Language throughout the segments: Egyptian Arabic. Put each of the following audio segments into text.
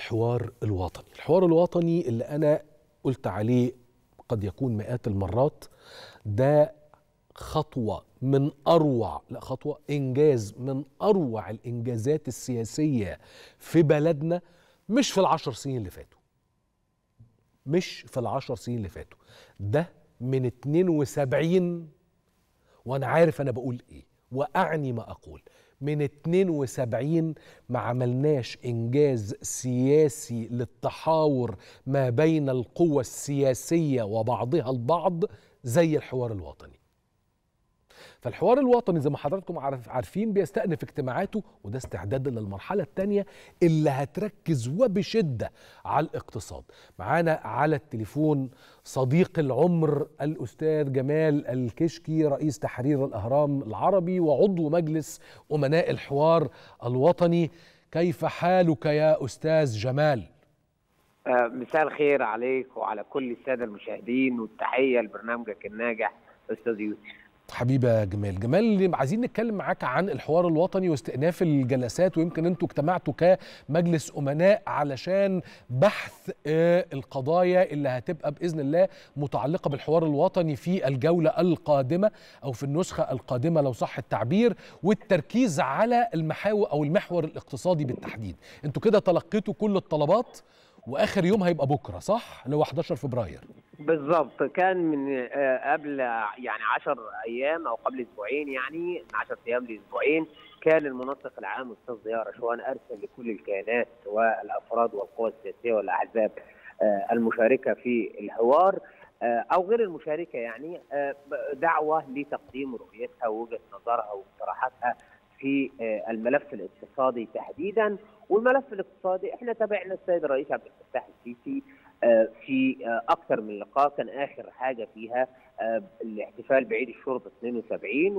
الحوار الوطني الحوار الوطني اللي أنا قلت عليه قد يكون مئات المرات ده خطوة من أروع لا خطوة إنجاز من أروع الإنجازات السياسية في بلدنا مش في العشر سنين اللي فاتوا مش في العشر سنين اللي فاتوا ده من 72 وأنا عارف أنا بقول إيه وأعني ما أقول من 72 ما عملناش إنجاز سياسي للتحاور ما بين القوى السياسية وبعضها البعض زي الحوار الوطني فالحوار الوطني زي ما حضراتكم عارف عارفين بيستأنف اجتماعاته وده استعدادا للمرحلة الثانية اللي هتركز وبشدة على الاقتصاد معانا على التليفون صديق العمر الأستاذ جمال الكشكي رئيس تحرير الأهرام العربي وعضو مجلس أمناء الحوار الوطني كيف حالك يا أستاذ جمال؟ آه، مساء الخير عليك وعلى كل الساده المشاهدين والتحيه لبرنامجك الناجح استاذ يوسف حبيبي يا جمال جمال عايزين نتكلم معاك عن الحوار الوطني واستئناف الجلسات ويمكن انتوا اجتمعتوا كمجلس امناء علشان بحث آه، القضايا اللي هتبقى باذن الله متعلقه بالحوار الوطني في الجوله القادمه او في النسخه القادمه لو صح التعبير والتركيز على المحاور او المحور الاقتصادي بالتحديد انتوا كده تلقيتوا كل الطلبات واخر يوم هيبقى بكره صح اللي هو 11 فبراير بالظبط كان من آه، قبل يعني 10 ايام او قبل اسبوعين يعني من 10 ايام لاسبوعين كان المنسق العام استاذ ضياء رشوان ارسل لكل الكيانات والافراد والقوى السياسيه والاحزاب آه، المشاركه في الحوار آه، او غير المشاركه يعني آه، دعوه لتقديم رؤيتها ووجهه نظرها واقتراحاتها في آه، الملف الاقتصادي تحديدا والملف الاقتصادي احنا تابعنا السيد الرئيس عبد الفتاح السيسي آه، في آه، اكثر من لقاء كان اخر حاجه فيها آه، الاحتفال بعيد الشرطه 72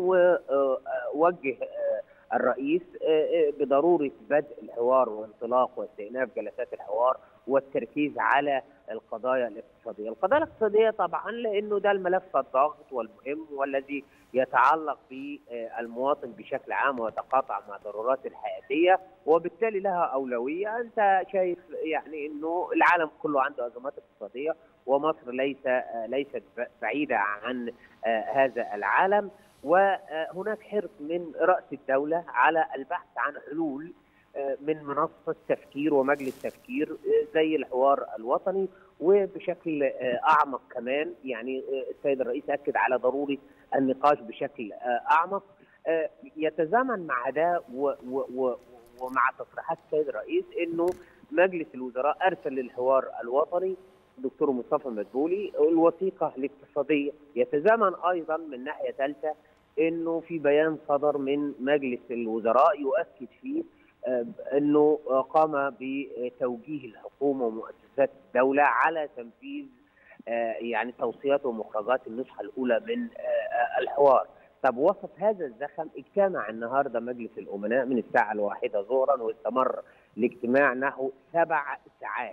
ووجه الرئيس آه، آه، بضروره بدء الحوار وانطلاق واستئناف جلسات الحوار والتركيز على القضايا الاقتصاديه، القضايا الاقتصاديه طبعا لانه ده الملف الضاغط والمهم والذي يتعلق بالمواطن بشكل عام ويتقاطع مع ضرورات الحياتيه وبالتالي لها اولويه، انت شايف يعني انه العالم كله عنده ازمات اقتصاديه ومصر ليس آه، ليست بعيده عن آه، هذا العالم وهناك حرص من راس الدوله على البحث عن حلول آه، من منصه تفكير ومجلس تفكير آه، زي الحوار الوطني وبشكل آه، اعمق كمان يعني آه، السيد الرئيس اكد على ضروره النقاش بشكل آه، اعمق آه، يتزامن مع ده و- و- و- ومع تصريحات السيد الرئيس انه مجلس الوزراء ارسل للحوار الوطني دكتور مصطفى مدبولي الوثيقه الاقتصاديه يتزامن ايضا من ناحيه ثالثه انه في بيان صدر من مجلس الوزراء يؤكد فيه آه، انه آه، قام بتوجيه الحكومه ومؤسسات الدوله على تنفيذ آه، يعني توصيات ومخرجات النسخه الاولى من آه، الحوار. طب وسط هذا الزخم اجتمع النهارده مجلس الامناء من الساعه الواحده ظهرا واستمر الاجتماع نحو سبع ساعات.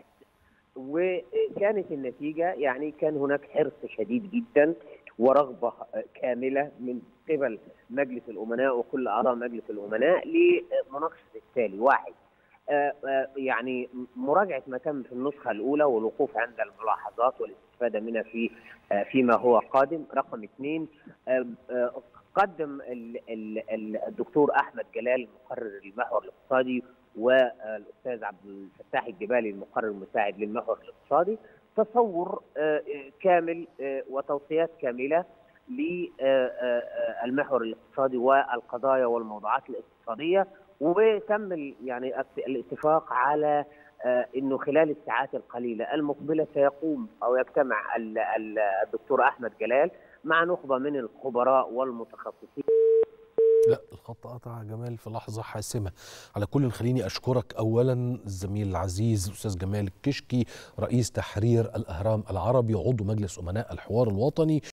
وكانت النتيجه يعني كان هناك حرص شديد جدا ورغبه كامله من قبل مجلس الامناء وكل اعضاء مجلس الامناء لمناقشه التالي واحد آه، آه، يعني مراجعه ما تم في النسخه الاولى والوقوف عند الملاحظات والاستفاده منها في آه، فيما هو قادم رقم اثنين آه، آه، قدم ال- ال- ال- الدكتور احمد جلال مقرر المحور الاقتصادي والاستاذ عبد الفتاح الجبالي المقرر المساعد للمحور الاقتصادي تصور آه، آه، كامل آه، وتوصيات كامله للمحور الاقتصادي والقضايا والموضوعات الاقتصاديه وتم ال- يعني الت- الاتفاق على آه، انه خلال الساعات القليله المقبله سيقوم او يجتمع ال- ال- الدكتور احمد جلال مع نخبه من الخبراء والمتخصصين لا الخط قطع جمال في لحظة حاسمة على كل خليني أشكرك أولا الزميل العزيز الأستاذ جمال الكشكي رئيس تحرير الأهرام العربي وعضو مجلس أمناء الحوار الوطني